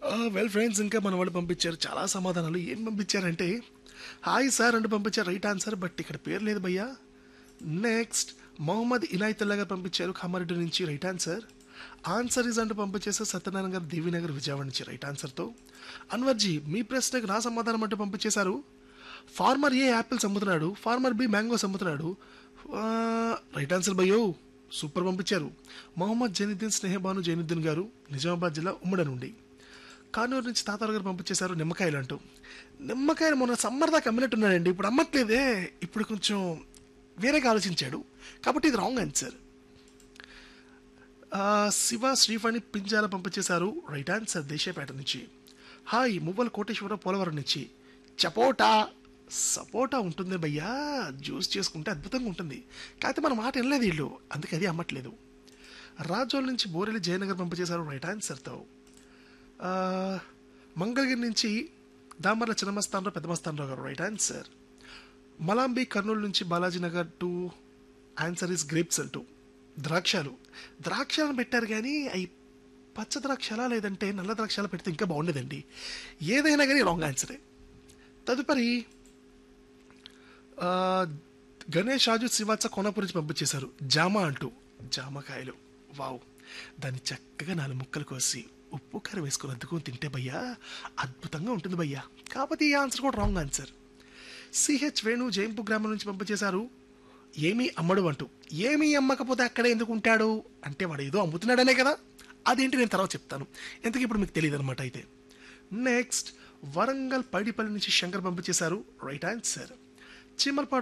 well friends ఇంకా మన వాళ్ళు పంపించారు చాలా సమాధానాలు ఏం పంపించారంటే హాయ్ సార్ అంటూ పంపించారు రైట్ ఆన్సర్ బట్ ఇక్కడ పేరు లేదు భయ్యా నెక్స్ట్ మొహమ్మద్ ఇనాయతుల్లా గారు పంపించారు కామారెడ్డి నుంచి రైట్ ఆన్సర్ ఆన్సర్ ఇస్ అంటూ పంపించేసారు సత్యనారాయణ గారు దేవీనగర్ విజయవాడ నుంచి రైట్ ఆన్సర్తో అన్వర్జీ మీ ప్రశ్నకు నా సమాధానం అంటూ పంపించేశారు ఫార్మర్ ఏ యాపిల్స్ అమ్ముతున్నాడు ఫార్మర్ బి మ్యాంగోస్ అమ్ముతున్నాడు రైట్ ఆన్సర్ భయ్యో సూపర్ పంపించారు మొహమ్మద్ జైనుద్దీన్ స్నేహబాను జైనుద్దీన్ గారు నిజామాబాద్ జిల్లా ఉమ్మడి నుండి కానూరు నుంచి తాతారు గారు పంపించేశారు నిమ్మకాయలు అంటూ నిమ్మకాయలు మొన్న సమ్మర్ దాకా అమ్మినట్టున్నాడండి ఇప్పుడు అమ్మట్లేదే ఇప్పుడు కొంచెం వేరేగా ఆలోచించాడు కాబట్టి ఇది రాంగ్ ఆన్సర్ శివ శ్రీఫణి పింజాల పంపించేశారు రైట్ ఆన్సర్ దేశేపేట నుంచి హాయ్ మువ్వల కోటేశ్వర పోలవరం నుంచి చపోటా సపోటా ఉంటుంది భయ్యా జ్యూస్ చేసుకుంటే అద్భుతంగా ఉంటుంది కాకపోతే మన మాట వినలేదు వీళ్ళు అందుకే అది అమ్మట్లేదు రాజోల్ నుంచి బోరెలి జయనగర్ పంపించేశారు రైట్ ఆన్సర్తో ఆ, మంగళగిరి నుంచి దామర్ల చిన్నమస్తానరావు పెద్దమస్తానరావు గారు రైట్ ఆన్సర్ మలాంబి కర్నూలు నుంచి Balaji Nagar to answer is grapes అంటూ ద్రాక్షాలు ద్రాక్షాలను పెట్టారు కానీ అవి పచ్చ ద్రాక్షలా లేదంటే నల్ల ద్రాక్షాలు పెడితే ఇంకా బాగుండేదండి ఏదైనా కానీ రాంగ్ ఆన్సరే తదుపరి ఆ, గణేష్ రాజు శివాత్స కోనపురి నుంచి పంపించేశారు జామ అంటూ జామకాయలు వావ్ దాన్ని చక్కగా నాలుగు ముక్కలు కోసి ఉప్పు కారం వేసుకొని అద్దుకొని తింటే భయ్యా అద్భుతంగా ఉంటుంది భయ్యా కాకపోతే ఈ ఆన్సర్ కూడా wrong answer CH Venu Jayampu గ్రామం నుంచి పంపించేశారు ఏమీ అమ్మడు అంటూ ఏమీ అమ్మకపోతే అక్కడే ఎందుకు ఉంటాడు అంటే వాడు ఏదో అమ్ముతున్నాడనే కదా అదేంటి నేను తర్వాత చెప్తాను ఎందుకు ఇప్పుడు మీకు తెలియదు అనమాట అయితే నెక్స్ట్ వరంగల్ పైడిపల్లి నుంచి శంకర్ పంపించేశారు రైట్ ఆన్సర్ చీమలపాడు